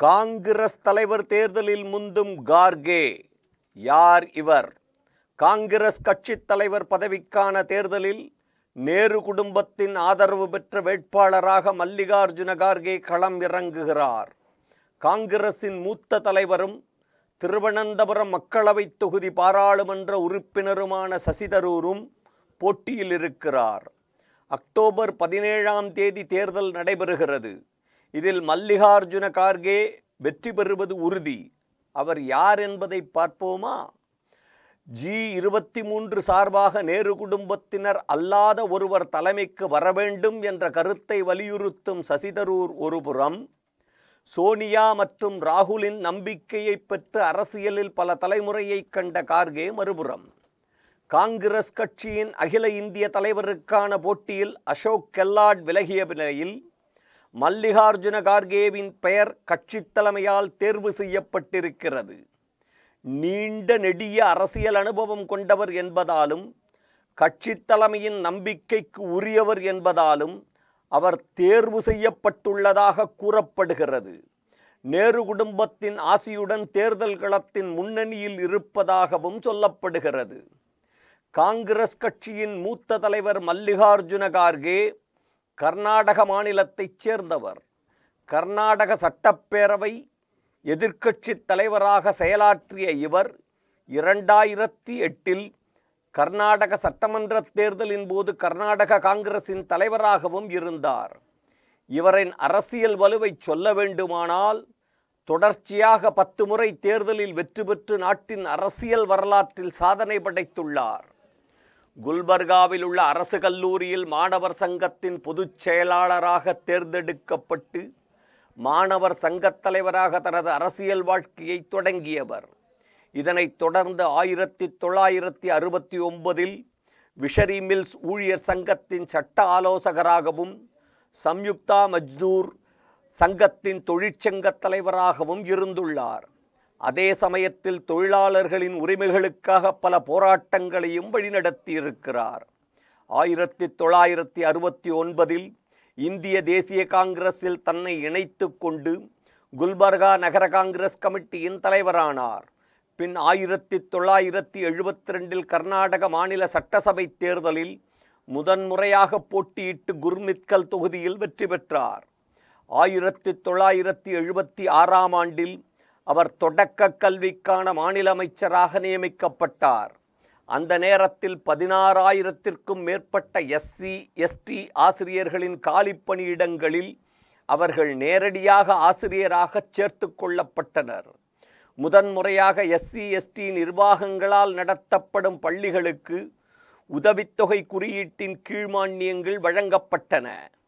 காங்கிரஸ் தலைவர் தேர்தலில் முந்தும் கார்கே யார் இவர் காங்கிரஸ் கட்சித் தலைவர் பதவிக்கான தேர்தலில் நேரு குடும்பத்தின் ஆதரவு பெற்ற வேட்பாளராக மல்லிகார்ஜுன கார்கே களம் இறங்குகிறார் காங்கிரசின் மூத்த தலைவரும் திருவனந்தபுரம் மக்களவைத் தொகுதி பாராளுமன்ற உறுப்பினருமான சசிதரூரும் போட்டியில் இருக்கிறார் அக்டோபர் பதினேழாம் தேதி தேர்தல் நடைபெறுகிறது இதில் மல்லிகார்ஜுன கார்கே வெற்றி பெறுவது உறுதி அவர் யார் என்பதை பார்ப்போமா ஜி இருபத்தி மூன்று சார்பாக நேரு குடும்பத்தினர் அல்லாத ஒருவர் தலைமைக்கு வர வேண்டும் என்ற கருத்தை வலியுறுத்தும் சசிதரூர் ஒருபுறம் சோனியா மற்றும் ராகுலின் நம்பிக்கையை பெற்று அரசியலில் பல தலைமுறையைக் கண்ட கார்கே மறுபுறம் காங்கிரஸ் கட்சியின் அகில இந்திய தலைவருக்கான போட்டியில் அசோக் கெல்லாட் விலகிய நிலையில் மல்லிகார்ஜுன கார்கேவின் பெயர் கட்சித் தலைமையால் தேர்வு செய்யப்பட்டிருக்கிறது நீண்ட நெடிய அரசியல் அனுபவம் கொண்டவர் என்பதாலும் கட்சித் தலைமையின் நம்பிக்கைக்கு உரியவர் என்பதாலும் அவர் தேர்வு செய்யப்பட்டுள்ளதாக கூறப்படுகிறது நேரு குடும்பத்தின் ஆசியுடன் தேர்தல் களத்தின் முன்னணியில் இருப்பதாகவும் சொல்லப்படுகிறது காங்கிரஸ் கட்சியின் மூத்த தலைவர் மல்லிகார்ஜுன கார்கே கர்நாடக மாநிலத்தைச் சேர்ந்தவர் கர்நாடக சட்டப்பேரவை எதிர்க்கட்சித் தலைவராக செயலாற்றிய இவர் இரண்டாயிரத்தி எட்டில் கர்நாடக சட்டமன்ற தேர்தலின் போது கர்நாடக காங்கிரசின் தலைவராகவும் இருந்தார் இவரின் அரசியல் வலுவை சொல்ல வேண்டுமானால் தொடர்ச்சியாக பத்து முறை தேர்தலில் வெற்றி பெற்று நாட்டின் அரசியல் வரலாற்றில் சாதனை படைத்துள்ளார் குல்பர்காவில் உள்ள அரசு கல்லூரியில் மாணவர் சங்கத்தின் பொதுச் செயலாளராக தேர்ந்தெடுக்கப்பட்டு மாணவர் சங்கத் தலைவராக தனது அரசியல் வாழ்க்கையை தொடங்கியவர் இதனைத் தொடர்ந்து ஆயிரத்தி தொள்ளாயிரத்தி அறுபத்தி ஒன்பதில் விஷரி மில்ஸ் ஊழியர் சங்கத்தின் சட்ட ஆலோசகராகவும் சம்யுக்தா மஜ்தூர் சங்கத்தின் தொழிற்சங்கத் தலைவராகவும் இருந்துள்ளார் அதே சமயத்தில் தொழிலாளர்களின் உரிமைகளுக்காக பல போராட்டங்களையும் வழிநடத்தியிருக்கிறார் ஆயிரத்தி தொள்ளாயிரத்தி அறுபத்தி ஒன்பதில் இந்திய தேசிய காங்கிரஸில் தன்னை இணைத்து கொண்டு குல்பர்கா நகர காங்கிரஸ் கமிட்டியின் தலைவரானார் பின் ஆயிரத்தி தொள்ளாயிரத்தி எழுபத்தி ரெண்டில் கர்நாடக மாநில சட்டசபை தேர்தலில் முதன்முறையாக போட்டியிட்டு குர்மித்கல் தொகுதியில் வெற்றி பெற்றார் ஆயிரத்தி தொள்ளாயிரத்தி எழுபத்தி ஆறாம் ஆண்டில் அவர் தொடக்க கல்விக்கான மாநில அமைச்சராக நியமிக்கப்பட்டார் அந்த நேரத்தில் பதினாறாயிரத்திற்கும் மேற்பட்ட எஸ்சி எஸ்டி ஆசிரியர்களின் காலிப் பணியிடங்களில் அவர்கள் நேரடியாக ஆசிரியராக சேர்த்து கொள்ளப்பட்டனர் முதன்முறையாக எஸ்சி எஸ்டி நிர்வாகங்களால் நடத்தப்படும் பள்ளிகளுக்கு உதவித்தொகை குறியீட்டின் கீழ்மானியங்கள் வழங்கப்பட்டன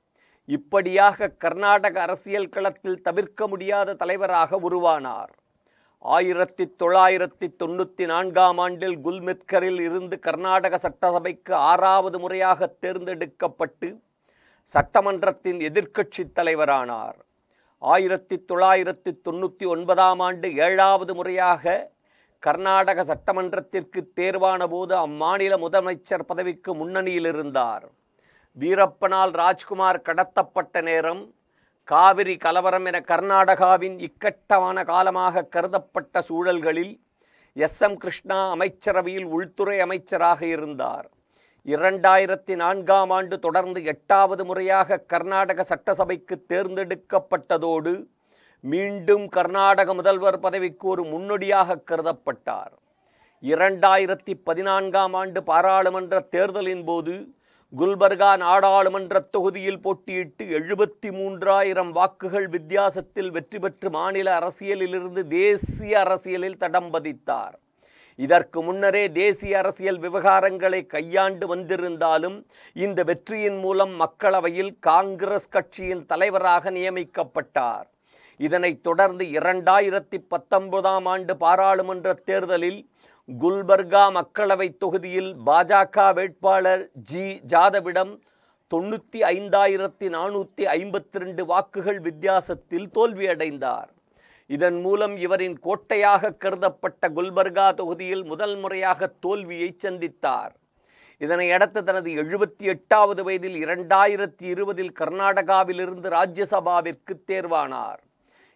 இப்படியாக கர்நாடக அரசியல் களத்தில் தவிர்க்க முடியாத தலைவராக உருவானார் ஆயிரத்தி தொள்ளாயிரத்தி தொண்ணூற்றி நான்காம் ஆண்டில் குல்மித்கரில் இருந்து கர்நாடக சட்டசபைக்கு ஆறாவது முறையாக தேர்ந்தெடுக்கப்பட்டு சட்டமன்றத்தின் எதிர்க்கட்சித் தலைவரானார் ஆயிரத்தி தொள்ளாயிரத்தி தொண்ணூற்றி ஒன்பதாம் ஆண்டு ஏழாவது முறையாக கர்நாடக சட்டமன்றத்திற்கு தேர்வான போது அம்மாநில முதலமைச்சர் பதவிக்கு முன்னணியில் இருந்தார் வீரப்பனால் ராஜ்குமார் கடத்தப்பட்ட நேரம் காவிரி கலவரம் என கர்நாடகாவின் இக்கட்டமான காலமாக கருதப்பட்ட சூழல்களில் எஸ் எம் கிருஷ்ணா அமைச்சரவையில் உள்துறை அமைச்சராக இருந்தார் இரண்டாயிரத்தி நான்காம் ஆண்டு தொடர்ந்து எட்டாவது முறையாக கர்நாடக சட்டசபைக்கு தேர்ந்தெடுக்கப்பட்டதோடு மீண்டும் கர்நாடக முதல்வர் பதவிக்கு ஒரு முன்னோடியாக கருதப்பட்டார் இரண்டாயிரத்தி பதினான்காம் ஆண்டு பாராளுமன்ற தேர்தலின் போது குல்பர்கா நாடாளுமன்ற தொகுதியில் போட்டியிட்டு எழுபத்தி மூன்றாயிரம் வாக்குகள் வித்தியாசத்தில் வெற்றி பெற்று மாநில அரசியலிலிருந்து தேசிய அரசியலில் தடம் பதித்தார் இதற்கு முன்னரே தேசிய அரசியல் விவகாரங்களை கையாண்டு வந்திருந்தாலும் இந்த வெற்றியின் மூலம் மக்களவையில் காங்கிரஸ் கட்சியின் தலைவராக நியமிக்கப்பட்டார் இதனைத் தொடர்ந்து இரண்டாயிரத்தி பத்தொன்பதாம் ஆண்டு பாராளுமன்ற தேர்தலில் குல்பர்கா மக்களவை தொகுதியில் பாஜக வேட்பாளர் ஜி ஜாதவிடம் தொண்ணூற்றி ஐந்தாயிரத்தி நானூற்றி ஐம்பத்தி ரெண்டு வாக்குகள் வித்தியாசத்தில் தோல்வியடைந்தார் இதன் மூலம் இவரின் கோட்டையாக கருதப்பட்ட குல்பர்கா தொகுதியில் முதல் முறையாக தோல்வியை சந்தித்தார் இதனை அடுத்து தனது எழுபத்தி எட்டாவது வயதில் இரண்டாயிரத்தி இருபதில் கர்நாடகாவிலிருந்து ராஜ்யசபாவிற்கு தேர்வானார்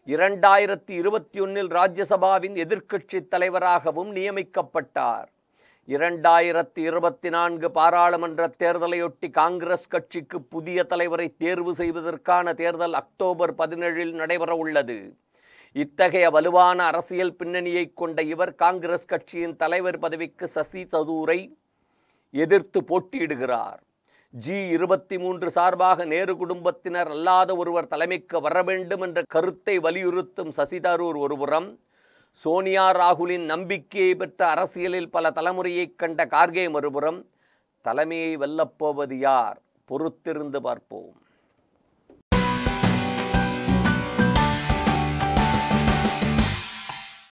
இரண்டாயிரத்தி இருபத்தி ஒன்னில் ராஜ்யசபாவின் எதிர்க்கட்சி தலைவராகவும் நியமிக்கப்பட்டார் இரண்டாயிரத்தி இருபத்தி நான்கு பாராளுமன்ற தேர்தலையொட்டி காங்கிரஸ் கட்சிக்கு புதிய தலைவரை தேர்வு செய்வதற்கான தேர்தல் அக்டோபர் பதினேழில் நடைபெற உள்ளது இத்தகைய வலுவான அரசியல் பின்னணியை கொண்ட இவர் காங்கிரஸ் கட்சியின் தலைவர் பதவிக்கு சசி தரூரை எதிர்த்து போட்டியிடுகிறார் ஜி இருபத்தி மூன்று சார்பாக நேரு குடும்பத்தினர் அல்லாத ஒருவர் தலைமைக்கு வர வேண்டும் என்ற கருத்தை வலியுறுத்தும் சசி தரூர் ஒருபுறம் சோனியா ராகுலின் நம்பிக்கையை பெற்ற அரசியலில் பல தலைமுறையைக் கண்ட கார்கே மறுபுறம் தலைமையை வெல்லப்போவது யார் பொறுத்திருந்து பார்ப்போம்